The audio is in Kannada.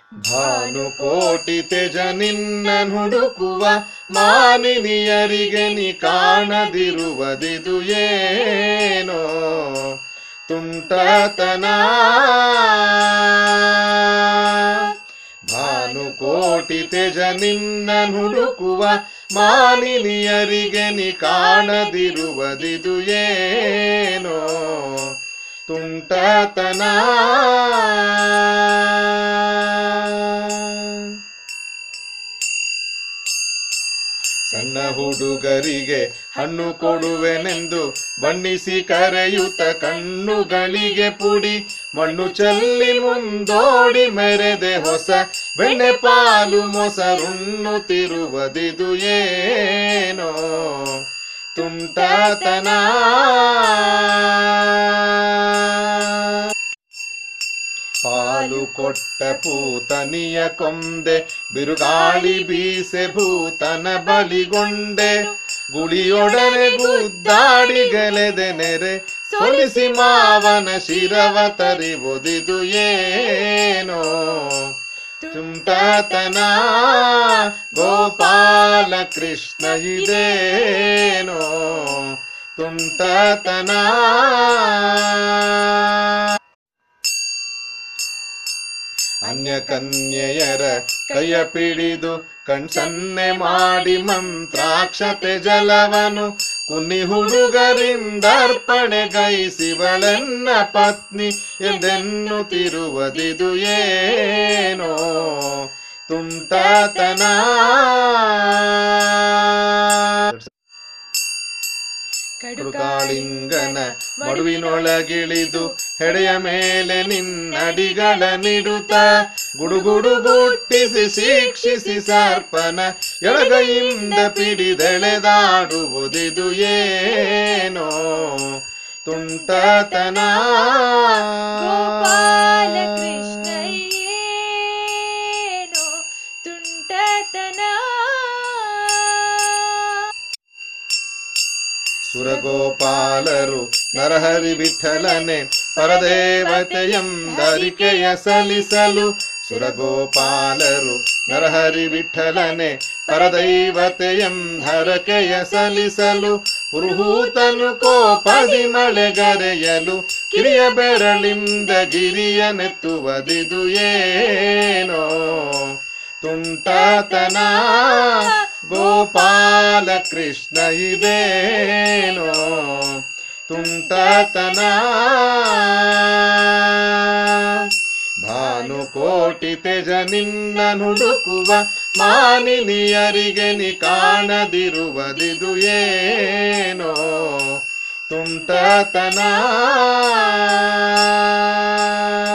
ಭಾನುಕೋಟಿ ತೆಜ ನಿನ್ನ ಹುಡುಕುವ ಮಾನಿನಿಯರಿಗೆ ನೀ ಕಾಣದಿರುವುದಿದು ಏನೋ ತುಂಟತನ ಭಾನುಕೋಟಿ ತೆಜ ನಿನ್ನ ಹುಡುಕುವ ಮಾನಿನಿಯರಿಗೆ ನೀ ಕಾಣದಿರುವುದಿದು ಏನೋ ತುಂಟತನ ಸಣ್ಣ ಹುಡುಗರಿಗೆ ಹಣ್ಣು ಕೊಡುವೆನೆಂದು ಬಣ್ಣಿಸಿ ಕರೆಯುತ್ತ ಕಣ್ಣುಗಳಿಗೆ ಪುಡಿ ಮಣ್ಣು ಚೆಲ್ಲಿ ಮುಂದೋಡಿ ಮೆರೆದೆ ಹೊಸ ಬೆಣ್ಣೆ ಪಾಲು ಮೊಸರುಣ್ಣುತ್ತಿರುವುದಿದು ಏನೋ ತುಂಟತನ ಪಾಲು ಕೊಟ್ಟ ಪೂತನಿಯ ಕೊಂದೆ ಬಿರುಗಾಳಿ ಬೀಸೆ ಭೂತನ ಬಲಿಗೊಂಡೆ ಗುಳಿಯೊಡನೆ ಗುದ್ದಾಡಿ ಗೆಲೆದೆ ನೆರೆ ಸೊಲಿಸಿ ಮಾವನ ಶಿರವ ತರಿವುದಿದು ಏನೋ ತುಂಟತನ ಗೋಪಾಲ ಕೃಷ್ಣ ಇದೇನೋ ತುಂಟತನ ಅನ್ಯ ಕನ್ಯೆಯರ ಕೈಯ ಪಿಡಿದು ಕಣ್ಸನ್ನೆ ಮಾಡಿ ಮಂತ್ರಾಕ್ಷತೆ ಜಲವನು ಕುನ್ನಿ ಹುಡುಗರಿಂದರ್ಪಣೆ ಗೈಸಿವಳೆನ್ನ ಪತ್ನಿ ಎಂದೆನ್ನುತ್ತಿರುವುದಿದು ಏನೋ ತುಂಟತನ ಕಡುಕಾಳಿಂಗನ ಮಡುವಿನೊಳಗಿಳಿದು ಹೆಡೆಯ ಮೇಲೆ ನಿನ್ನಡಿಗಳ ನಿಡುತ್ತ ಗುಡುಗುಡು ಗುಟ್ಟಿಸಿ ಶಿಕ್ಷಿಸಿ ಸರ್ಪನ ಎಳಗೈಯಿಂದ ಪಿಡಿದೆಳೆದಾಡುವುದಿದು ಏನೋ ತುಂಟತನ ಗೋಪಾಲ ಕೃಷ್ಣ ಏನೋ ತುಂಟತನ ಸುರಗೋಪಾಲರು ನರಹರಿ ವಿಠಲನೆ ಪರದೇವತೆಯಂದರಿಕೆಯ ಸಲ್ಲಿಸಲು ಸುರಗೋಪಾಲರು ನರಹರಿ ವಿಠಲನೆ ಪರದೈವತೆಯಂಧರಕೆಯ ಸಲ್ಲಿಸಲು ಪುರುಹೂತನು ಕೋಪದಿ ಮಳೆಗರೆಯಲು ಕಿರಿಯ ಬೆರಳಿಂದ ಗಿರಿಯ ನೆತ್ತುವುದಿದು ಏನೋ ತುಂಟತನ ಗೋಪಾಲ ಕೃಷ್ಣ ಇದೇನೋ ತುಂಟತನ ಭಾನುಕೋಟಿ ತೆಜ ನಿನ್ನ ಹುಡುಕುವ ಮಾನಿನಿಯರಿಗೆ ನೀ ಕಾಣದಿರುವುದಿದು ಏನೋ ತುಂಟತನ